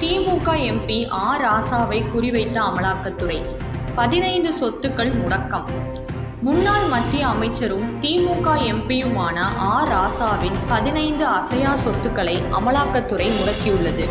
திமுக MP ஆ ராசாவை குறிவைத்த அமலாக்கத்துறை பதினைந்து சொத்துக்கள் முடக்கம் முன்னாள் மத்திய அமைச்சரும் திமுக எம்பியுமான ஆ ராசாவின் பதினைந்து அசையா சொத்துக்களை அமலாக்கத்துறை முடக்கியுள்ளது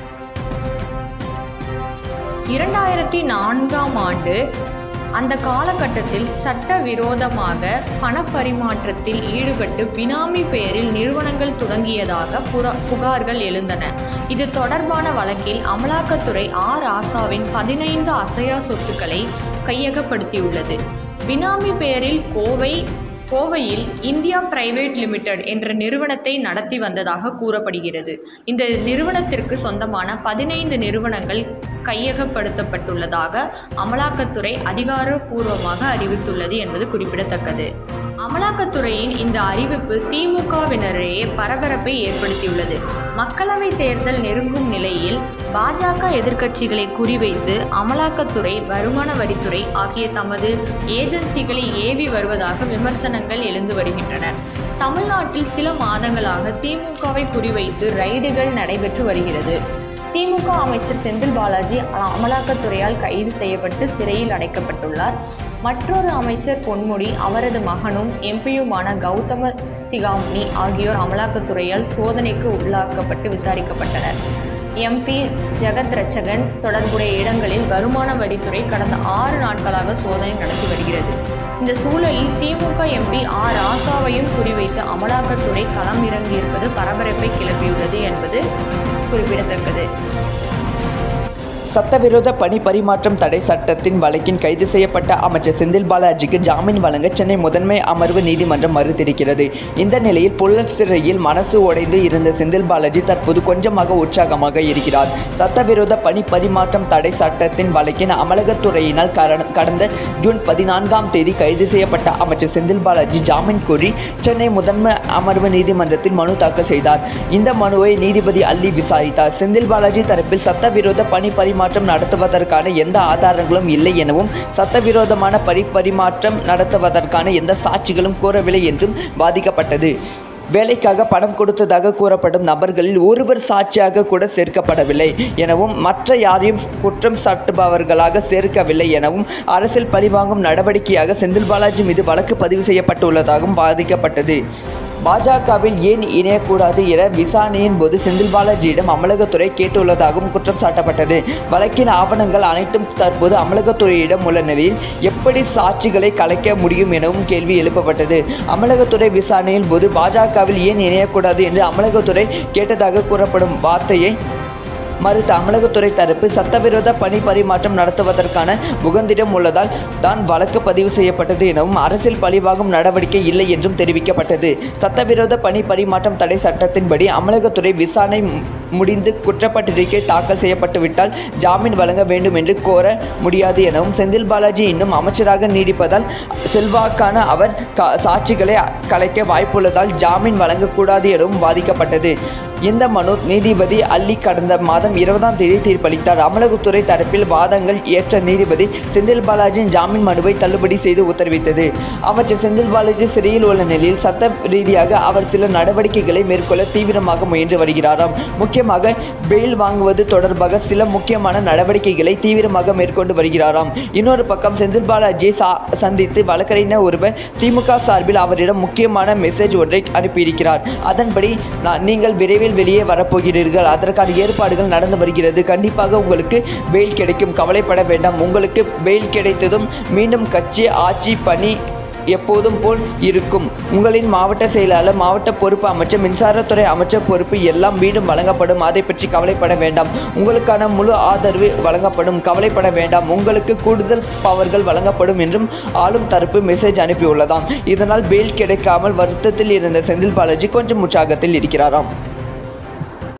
இரண்டாயிரத்தி நான்காம் ஆண்டு அந்த காலகட்டத்தில் சட்டவிரோதமாக பணப்பரிமாற்றத்தில் ஈடுபட்டு பினாமி பெயரில் நிறுவனங்கள் தொடங்கியதாக புற புகார்கள் எழுந்தன இது தொடர்பான வழக்கில் அமலாக்கத்துறை ஆர் ஆசாவின் பதினைந்து அசையா சொத்துக்களை கையகப்படுத்தியுள்ளது பினாமி பெயரில் கோவை கோவையில் இந்தியா பிரைவேட் லிமிடெட் என்ற நிறுவனத்தை நடத்தி வந்ததாக கூறப்படுகிறது இந்த நிறுவனத்திற்கு சொந்தமான பதினைந்து நிறுவனங்கள் கையகப்படுத்தப்பட்டுள்ளதாக அமலாக்கத்துறை அதிகாரப்பூர்வமாக அறிவித்துள்ளது என்பது குறிப்பிடத்தக்கது அமலாக்கத்துறையின் இந்த அறிவிப்பு திமுகவினரிடையே பரபரப்பை ஏற்படுத்தியுள்ளது மக்களவை தேர்தல் நெருங்கும் நிலையில் பாஜக எதிர்க்கட்சிகளை குறிவைத்து அமலாக்கத்துறை வருமான வரித்துறை ஆகிய தமது ஏஜென்சிகளை ஏவி வருவதாக விமர்சனங்கள் எழுந்து வருகின்றன தமிழ்நாட்டில் சில மாதங்களாக திமுகவை குறிவைத்து ரைடுகள் நடைபெற்று வருகிறது திமுக அமைச்சர் செந்தில் பாலாஜி அமலாக்கத்துறையால் கைது செய்யப்பட்டு சிறையில் அடைக்கப்பட்டுள்ளார் மற்றொரு அமைச்சர் பொன்முடி அவரது மகனும் எம்பியுமான கௌதம சிகாம்னி ஆகியோர் அமலாக்கத்துறையால் சோதனைக்கு உள்ளாக்கப்பட்டு விசாரிக்கப்பட்டனர் எம்பி ஜெகத் ரட்சகன் தொடர்புடைய இடங்களில் வருமான வரித்துறை கடந்த ஆறு நாட்களாக சோதனை நடத்தி வருகிறது இந்த சூழலில் திமுக எம்பி ஆர் ராசாவையும் குறிவைத்து அமலாக்கத்துறை களம் இறங்கியிருப்பது பரபரப்பை கிளப்பியுள்ளது என்பது குறிப்பிடத்தக்கது சட்டவிரோத பணி பரிமாற்றம் தடை சட்டத்தின் வழக்கின் கைது செய்யப்பட்ட அமைச்சர் செந்தில் பாலாஜிக்கு ஜாமீன் வழங்க சென்னை முதன்மை அமர்வு நீதிமன்றம் மறுத்திருக்கிறது இந்த நிலையில் புல்லட் சிறையில் மனசு உடைந்து இருந்த செந்தில் பாலாஜி தற்போது கொஞ்சமாக உற்சாகமாக இருக்கிறார் சட்டவிரோத பணி பரிமாற்றம் தடை சட்டத்தின் வழக்கின் அமலாக்கத்துறையினால் கர- கடந்த ஜூன் பதினான்காம் தேதி கைது செய்யப்பட்ட அமைச்சர் செந்தில் பாலாஜி ஜாமீன் கோரி சென்னை முதன்மை அமர்வு நீதிமன்றத்தில் மனு தாக்கல் செய்தார் இந்த மனுவை நீதிபதி அள்ளி விசாரித்தார் செந்தில் பாலாஜி தரப்பில் சட்டவிரோத பணி பரிமாற்றம் நடத்துவதற்கான எந்த ஆதாரங்களும் இல்லை எனவும் சட்டவிரோதமான பணி பரிமாற்றம் நடத்துவதற்கான எந்த சாட்சிகளும் கூறவில்லை என்றும் வாதிக்கப்பட்டது வேலைக்காக பணம் கொடுத்ததாக கூறப்படும் நபர்களில் ஒருவர் சாட்சியாக கூட சேர்க்கப்படவில்லை எனவும் மற்ற யாரையும் குற்றம் சாட்டுபவர்களாக சேர்க்கவில்லை எனவும் அரசியல் பழிவாங்கும் நடவடிக்கையாக செந்தில் பாலாஜி மீது வழக்கு பதிவு செய்யப்பட்டுள்ளதாகவும் வாதிக்கப்பட்டது பாஜகவில் ஏன் இணையக்கூடாது என விசாரணையின் போது செந்தில் பாலாஜியிடம் அமலாக்கத்துறை கேட்டுள்ளதாகவும் குற்றம் சாட்டப்பட்டது வழக்கின் ஆவணங்கள் அனைத்தும் தற்போது அமலாக்கத்துறையிடம் உள்ள நிலையில் எப்படி சாட்சிகளை கலைக்க முடியும் எனவும் கேள்வி எழுப்பப்பட்டது அமலாக்கத்துறை விசாரணையின் போது பாஜகவில் ஏன் இணையக்கூடாது என்று அமலாக்கத்துறை கேட்டதாக கூறப்படும் வார்த்தையை மறுத்த அமலாக்கத்துறை தரப்பு சட்டவிரோத பணி பரிமாற்றம் நடத்துவதற்கான உகந்திடம் உள்ளதால் தான் வழக்கு பதிவு செய்யப்பட்டது எனவும் அரசியல் பழிவாகும் நடவடிக்கை இல்லை என்றும் தெரிவிக்கப்பட்டது சட்டவிரோத பணி பரிமாற்றம் தடை சட்டத்தின்படி அமலாக்கத்துறை விசாரணை மு- முடிந்து குற்றப்பத்திரிகை தாக்கல் செய்யப்பட்டுவிட்டால் ஜாமீன் வழங்க வேண்டும் என்று கோர முடியாது எனவும் செந்தில் பாலாஜி இன்னும் அமைச்சராக நீடிப்பதால் செல்வாக்கான அவர் கா- சாட்சிகளை கலைக்க வாய்ப்புள்ளதால் ஜாமீன் வழங்கக்கூடாது எனவும் வாதிக்கப்பட்டது இந்த மனு நீதிபதி அள்ளி கடந்த மாதம் இருபதாம் தேதி தீர்ப்பளித்தார் அமலாக்கத்துறை தரப்பில் வாதங்கள் ஏற்ற நீதிபதி செந்தில் பாலாஜியின் ஜாமீன் மனுவை தள்ளுபடி செய்து உத்தரவிட்டது அமைச்சர் செந்தில் பாலாஜி சிறையில் உள்ள நிலையில் சட்ட ரீதியாக அவர் சில நடவடிக்கைகளை மேற்கொள்ள தீவிரமாக முயன்று வருகிறாராம் முக்கியமாக பெயில் வாங்குவது தொடர்பாக சில முக்கியமான நடவடிக்கைகளை தீவிரமாக மேற்கொண்டு வருகிறாராம் இன்னொரு பக்கம் செந்தில் பாலாஜியை சா சந்தித்து வழக்கறிஞர் ஒருவர் திமுக சார்பில் அவரிடம் முக்கியமான மெசேஜ் ஒன்றை அனுப்பியிருக்கிறார் அதன்படி நான் நீங்கள் விரைவில் வெளியே வரப்போகிறீர்கள் அதற்கான ஏற்பாடுகள் நடந்து வருகிறது கண்டிப்பாக உங்களுக்கு பெயில் கிடைக்கும் கவலைப்பட வேண்டாம் உங்களுக்கு பெயில் கிடைத்ததும் மீண்டும் கட்சி ஆட்சி பணி எப்போதும் போல் இருக்கும் உங்களின் மாவட்ட செயலாளர் மாவட்ட பொறுப்பு அமைச்சர் மின்சாரத்துறை அமைச்சர் பொறுப்பு எல்லாம் மீண்டும் வழங்கப்படும் அதை பற்றி கவலைப்பட வேண்டாம் உங்களுக்கான முழு ஆதரவு வழங்கப்படும் கவலைப்பட வேண்டாம் உங்களுக்கு கூடுதல் பவர்கள் வழங்கப்படும் என்றும் ஆளும் தரப்பு மெசேஜ் அனுப்பியுள்ளதாம் இதனால் பெயில் கிடைக்காமல் வருத்தத்தில் இருந்த செந்தில் பாலாஜி கொஞ்சம் உற்சாகத்தில் இருக்கிறாராம்